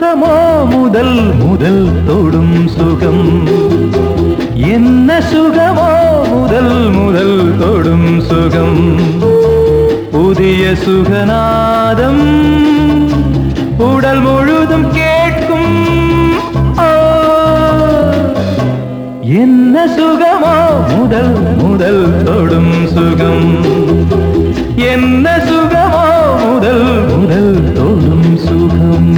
சுகமோ முதல் முதல் தொடும் சுகம் என்ன சுகமோ முதல் முதல் தொடும் சுகம் புதிய சுகநாதம் உடல் முழுதும் கேட்கும் ஆ. என்ன சுகமோ முதல் முதல் தொடும் சுகம் என்ன சுகமோ முதல் முதல் தொடும் சுகம்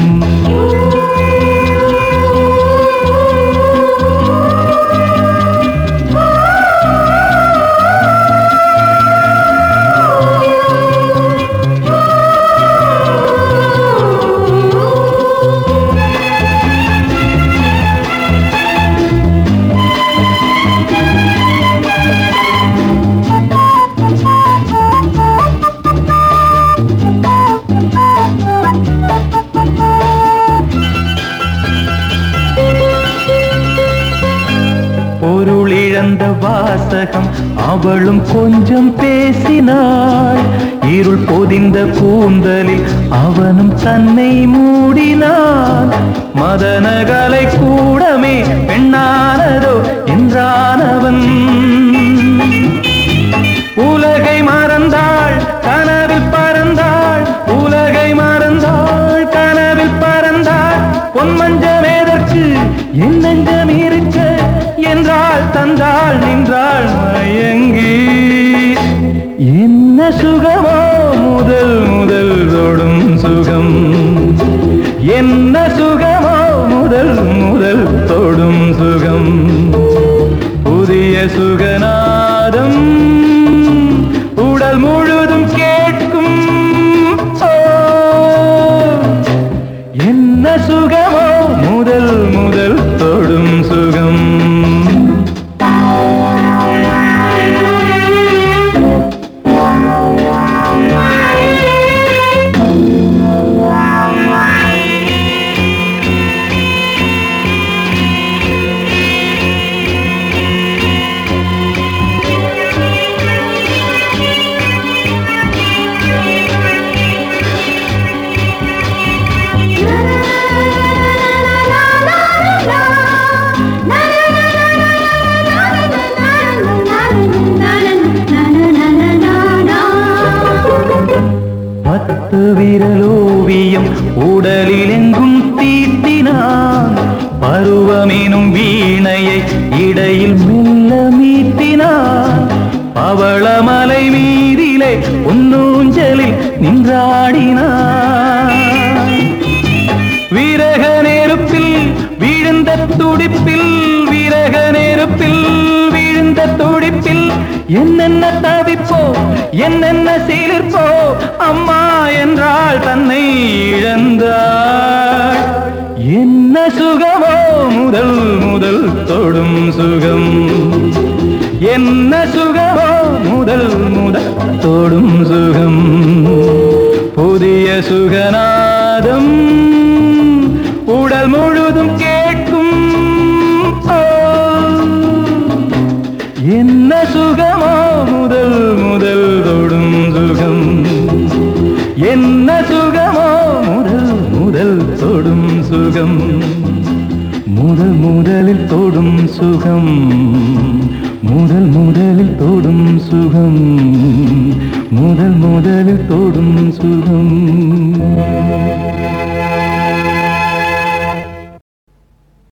பொருளிழந்த வாசகம் அவளும் கொஞ்சம் பேசினாள் இருள் பொதிந்த கூந்தலில் அவனும் தன்னை மூடினான் மதனகலை கூடமே பெண்ணானதோ என்றானவன் உலகை மறந்தாள் கனவில் பறந்தாள் உலகை மறந்தாள் கனவில் பறந்தாள் பொன்மஞ்சமேதற்கு என் நெஞ்சம் இருக்க என்றாள் தந்தாள் நின்றாள் மயங்கி என்ன சுகமோ முதல் முதல் தொடும் சுகம் என்ன சுகமோ முதல் முதல் தொடும் சுகம் புதிய சுகநாதம் உடல் முழுதும் கேட்கும் ஓ, என்ன சுகமோ முதல் முதல் தொடும் சுகம் பத்து விரலோவியம் உடலில் எங்கும் தீட்டினான் பருவமெனும் வீணையை இடையில் மெல்ல மீட்டினான் பவளமலை மீதிலே பொன்னூஞ்சலில் நின்றாடினான் வீரக நெருப்பில் விழுந்த துடிப்பில் வீரக நெருப்பில் விழுந்த துடிப்பில் என்னென்ன தவிப்போ என்னென்ன சீர்ப்போ அம்மா என்றால் தன்னை இழந்தாள் என்ன சுகமோ முதல் முதல் தொடும் சுகம் என்ன சுகமோ முதல் முதல் தொடும் சுகம் புதிய சுகநாதம் உடல் முழுதும் கேட்கும் ஓ, என்ன சுகமோ முதல் முதல் தொடும் சுகம் என்ன சுகமோ முதல் முதல் தொடும் சுகம் முதல் முதலில் தொடும் சுகம் முதல் முதலில் தொடும் சுகம் முதல் முதலில் தொடும் சுகம்